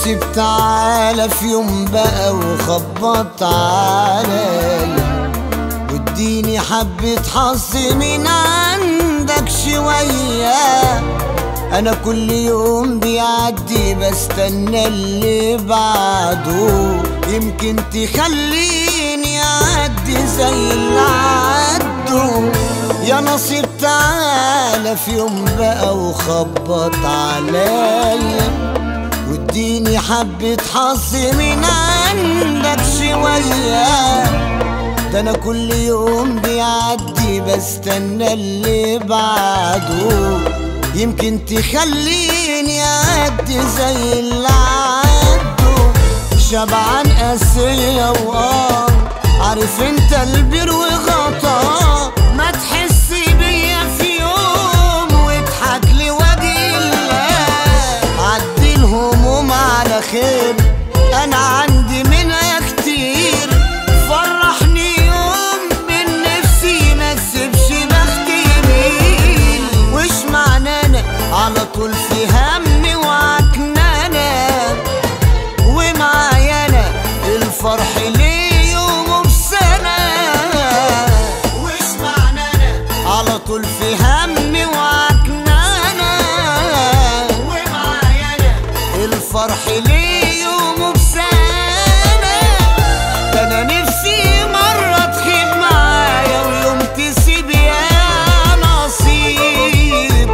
نصيب تعالى في يوم بقى وخبط عليا واديني حبة حظ من عندك شوية أنا كل يوم بيعدي بستنى اللي بعده يمكن تخليني أعدي زي اللي عدوا يا نصيب تعالى في يوم بقى وخبط عليا واديني حبة حظ من عندك شوية ده انا كل يوم بيعدي بستنى اللي بعده يمكن تخليني اعدي زي اللي عدوا شبعان قاسية واه عارف انت البر وغطا ما تحس بيا في يوم واضحك لوجه الله عدي الهموم على خير انا عندي منها كتير فرحني يوم من نفسي ما تسيبش بختي يميل وش معنى انا على طول في همي وعكنانة ومعايا انا الفرح ليه يوم بسنة وش معنى انا على طول في همي وعكنانة ومعايا انا الفرح ليه يوم بسنة ده انا نفسي مرة تخيب معايا ويوم تسيب يا نصيب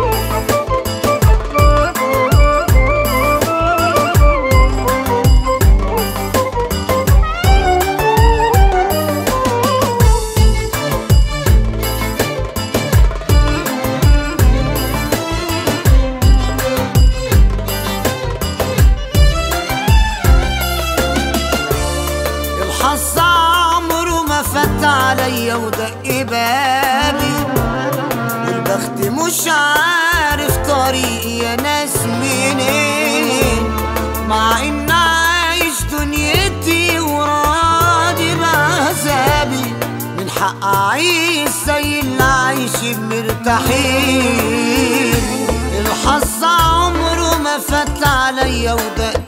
الحظ عمره ما فات عليا ودق بابي والبخت مش عارف طريقي يا ناس منين مع ان عايش دنيتي وراضي بعذابي من حق اعيش زي اللي عايشين مرتاحين الحظ عمره ما فات عليا ودق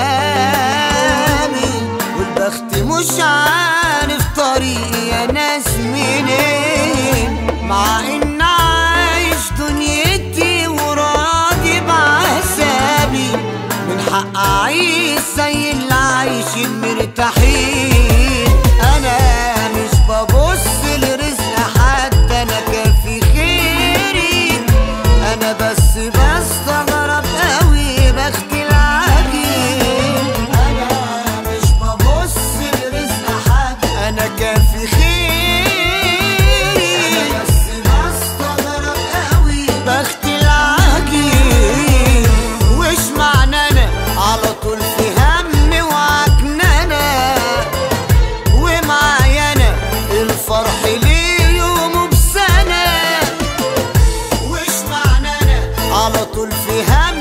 بابي والبخت مش عارف طريقي يا ناس منين مع ان عايش دنيتي وراضي بعذابي من حق اعيش زي اللي عايشين مرتاحين انا مش ببص لرزق حد انا كافي خيري انا بس بستغرب قوي بختي العجيب انا مش ببص لرزق حد انا كافي خيري انا بس بستغرب قوي بختي العجيب وش معنى انا على طول في همي وعكنانة ومعايا انا الفرح ليه يوم بسنة وش معنى انا على طول في همي